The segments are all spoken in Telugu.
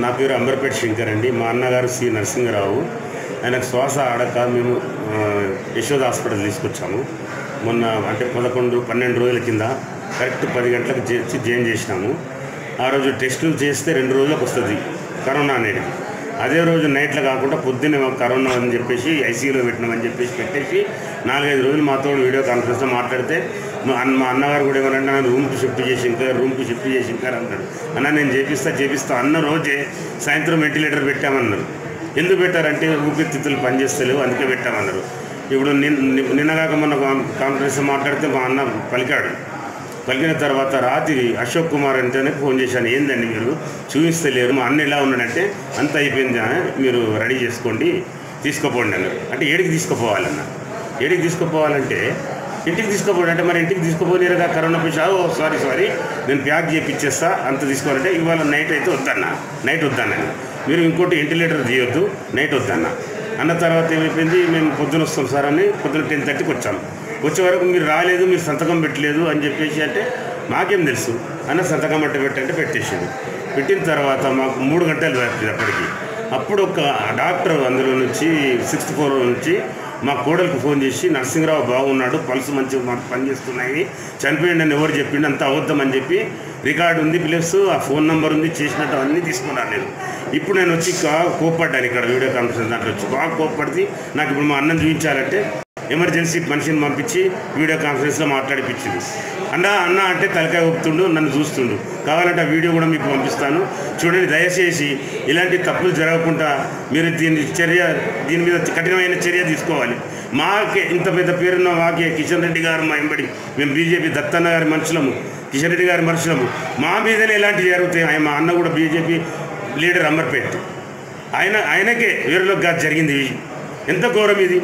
నా పేరు అంబర్పేట శంకర్ అండి మా అన్నగారు సి నరసింహరావు ఆయనకు శ్వాస ఆడక మేము ఆ, యశోద హాస్పిటల్ తీసుకొచ్చాము మొన్న అంటే పదకొండు పన్నెండు రోజుల కింద కరెక్ట్ పది గంటలకు చేసి జాయిన్ చేసినాము ఆ రోజు టెస్టులు చేస్తే రెండు రోజులకు వస్తుంది కరోనా అనేది అదే రోజు నైట్లో కాకుండా పొద్దున్నే మాకు కరోనా అని చెప్పేసి ఐసీయూలో పెట్టినామని చెప్పేసి పెట్టేసి నాలుగైదు రోజులు మాతో వీడియో కాన్ఫరెన్స్లో మాట్లాడితే మా అన్న మా అన్నగారు కూడా ఏమనంటే నన్ను రూమ్కి షిఫ్ట్ చేసి ఇంకా రూమ్కి షిఫ్ట్ చేసి ఇంకా అన్నాడు అన్న నేను చేపిస్తా చేపిస్తా అన్న రోజే సాయంత్రం వెంటిలేటర్ పెట్టామన్నారు ఎందుకు పెట్టారంటే ఊపిరితిత్తులు పనిచేస్తలేవు అందుకే పెట్టామన్నారు ఇప్పుడు నిన్న నిన్నగాక మొన్న కాన్- కాన్ఫరెన్స్ మాట్లాడితే మా అన్న పలికాడు పలికిన తర్వాత రాత్రి అశోక్ కుమార్ అంటేనే ఫోన్ చేశాను ఏందండి మీరు చూపిస్తలేరు మా అన్న ఎలా ఉన్నాడంటే అంత అయిపోయింది ఆ, మీరు రెడీ చేసుకోండి తీసుకుపోండి అన్నారు అంటే ఏడికి తీసుకుపోవాలన్న ఏడికి తీసుకుపోవాలంటే ఇంటికి తీసుకుపోండి అంటే మరి ఇంటికి తీసుకుపోలేరుగా corona patient oh sorry sorry నేను ప్యాక్ చేపిచ్చేస్తా అంత తీసుకోవాలంటే ఇవాళ నైట్ అయితే వద్దన్న నైట్ వద్దన్న మీరు ఇంకోటి వెంటిలేటర్ తీయొద్దు నైట్ వద్దన్న అన్న తర్వాత ఏమైపోయింది మేము పొద్దున వస్తాం సార్ అని పొద్దున టెన్ థర్టీకి వచ్చాము వచ్చే వరకు మీరు రాలేదు మీరు సంతకం పెట్టలేదు అని చెప్పేసి అంటే మాకేం తెలుసు అన్న సంతకం అట్ట పెట్టంటే పెట్టేసింది పెట్టిన తర్వాత మాకు మూడు గంటలు పట్టింది అప్పటికి అప్పుడు ఒక డాక్టర్ అందులో నుంచి సిక్స్త్ ఫ్లోర్ నుంచి మా కోడలికి ఫోన్ చేసి నరసింహరావు బాగున్నాడు పల్స్ మంచిగా మాకు పనిచేస్తున్నాయి చనిపోయింది అని ఎవరు చెప్పిండు అంత అవద్దం అని చెప్పి రికార్డు ఉంది ప్లస్ ఆ ఫోన్ నెంబర్ ఉంది చేసినట్టు అన్నీ తీసుకున్నాను నేను ఇప్పుడు నేను వచ్చి కా- కోప్పడ్డాను ఇక్కడ వీడియో కాన్ఫరెన్స్ దాంట్లో వచ్చి బాగా కోప్పడితే నాకు ఇప్పుడు మా అన్నం చూపించాలంటే ఎమర్జెన్సీ మనిషిని పంపించి వీడియో కాన్ఫరెన్స్లో మాట్లాడిపించింది అన్న అన్న అంటే తలకాయ ఊపుతుండు నన్ను చూస్తుండు కావాలంటే ఆ వీడియో కూడా మీకు పంపిస్తాను చూడండి దయచేసి ఇలాంటి తప్పులు జరగకుండా మీరు దీని చర్య దీని మీద కఠినమైన చర్య తీసుకోవాలి మాకే ఇంత పెద్ద పేరున్న మాకే కిషన్ రెడ్డి గారు మా ఎంబడి మేము బీజేపీ దత్తన్న గారి మనుషులము కిషన్ రెడ్డి గారి మనుషులము మా మీదనే ఇలాంటివి జరుగుతాయి ఆయన మా అన్న కూడా బీజేపీ లీడర్ అమర్పేట్ ఆయన ఆయనకే వీరిలో కాదు జరిగింది ఇది. ఎంత ఘోరం ఇది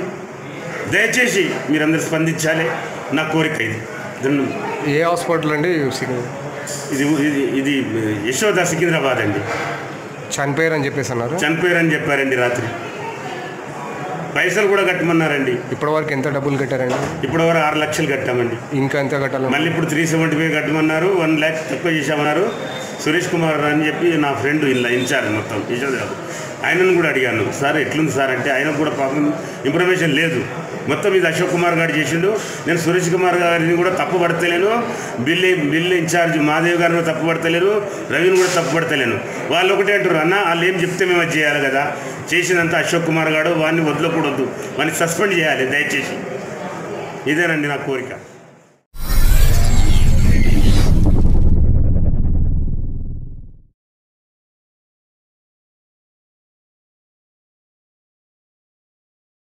దయచేసి మీరందరూ స్పందించాలి నా కోరిక ఇది ధన్యం. ఏ హాస్పిటల్ అండి సిక్- ఇది ఇది ఇది యశోద సికింద్రాబాద్ అండి చనిపోయారని చెప్పేసి అన్నారు చనిపోయారని చెప్పారండి రాత్రి పైసలు కూడా కట్టమన్నారండి ఇప్పటి వరకు ఎంత డబ్బులు కట్టారండి ఇప్పటి వరకు ఆరు లక్షలు కట్టామండి ఇంకా ఎంత కట్టాలి మళ్ళీ ఇప్పుడు త్రీ సెవెంటీ ఫైవ్ కట్టమన్నారు వన్ ల్యాక్ ఎక్కువ చేశామన్నారు సురేష్ కుమార్ అని చెప్పి నా ఫ్రెండ్ ఇలా ఇన్ఛార్జ్ మొత్తం యశోదరావు ఆయనను కూడా అడిగాను సార్ ఎట్లుంది సార్ అంటే ఆయనకు కూడా పాపం ఇన్ఫర్మేషన్ లేదు మొత్తం ఇది అశోక్ కుమార్ గారు చేసిండు నేను సురేష్ కుమార్ గారిని కూడా తప్పు పడతలేను బిల్లు బిల్లు ఇన్ఛార్జ్ మాదేవ్ గారిని కూడా తప్పు పడతలేరు రవిని కూడా తప్పు పడతలేను వాళ్ళు ఒకటే అంటారు అన్న వాళ్ళు ఏం చెప్తే మేము అది చేయాలి కదా చేసినంత అశోక్ కుమార్ గారు వాడిని వదలకూడదు వాడిని సస్పెండ్ చేయాలి దయచేసి ఇదేనండి నా కోరిక